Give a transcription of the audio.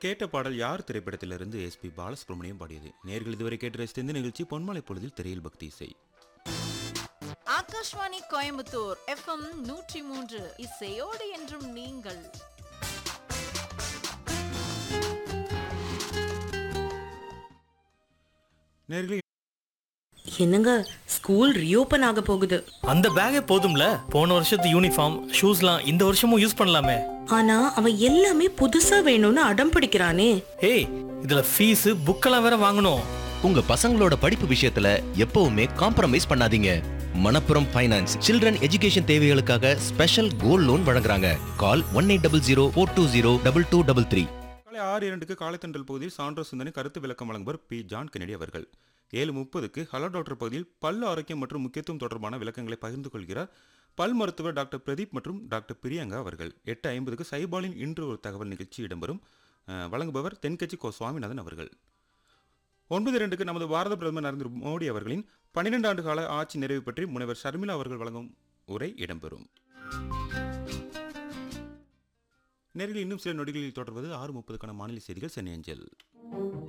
கேட்ட பாடல் யார் திரைப்படத்திலிருந்து எஸ்பி பாலசுப்ரமணியம் பாடியது நேர்கள் இதுவரை கேட்டு ரசித்த இந்த நிகழ்ச்சி பொன்மலை பொழுதில் திரையில் பக்தி இசை ஆகாஷ்வாணி கோயம்புத்தூர் எஃப்எம் நூற்றி மூன்று இசையோடு என்றும் நீங்கள் நேர்களே என்னங்க ஸ்கூல் ரீஓபன் ஆக போகுது அந்த பேக்கே போதும்ல போன வருஷத்து யூனிஃபார்ம் ஷூஸ்லாம் இந்த வருஷமும் யூஸ் பண்ணலாமே ஆனா அவன் எல்லாமே புதுசா வேணும்னு அடம் பிடிக்கிறானே ஏய் இதுல ஃபீஸ் புக்கெல்லாம் வேற வாங்கணும் உங்க பசங்களோட படிப்பு விஷயத்துல எப்பவுமே காம்ப்ரமைஸ் பண்ணாதீங்க மணப்புரம் ஃபைனான்ஸ் சில்ட்ரன் எஜுகேஷன் தேவைகளுக்காக ஸ்பெஷல் கோல்ட் லோன் வழங்குறாங்க call one eight double zero four two zero double two double three காலை ஆறு இரண்டுக்கு காலைத்தண்டல் பகுதியில் சான்றோ சிந்தனை கருத்து விளக்கம் வழங்குவர் பி ஜான் கெனடி அவர்கள் ஏழு முப்பதுக்கு ஹலோ டாக்டர் பகுதியில் பல் ஆரோக்கியம் மற்றும் முக்கியத்துவம் தொடர்பான விளக்கங்களை பகிர்ந்து கொள்கிறார் பல் மருத்துவர் டாக்டர் பிரதீப் மற்றும் டாக்டர் பிரியங்கா அவர்கள் எட்டு ஐம்பதுக்கு சைபாலின் இன்று ஒரு தகவல் நிகழ்ச்சி இடம்பெறும் அஹ், வழங்குபவர் தென்கட்சி கோ சுவாமிநாதன் அவர்கள் ஒன்பது இரண்டுக்கு நமது பாரத பிரதமர் நரேந்திர மோடி அவர்களின் பன்னிரெண்டு ஆண்டு கால ஆட்சி நிறைவு பற்றி முனைவர் ஷர்மிளா அவர்கள் வழங்கும் உரை இடம்பெறும் நேரில் இன்னும் சில நொடிகளில் தொடர்வது ஆறு முப்பதுக்கான மாநில செய்திகள் சென்னை அஞ்சல்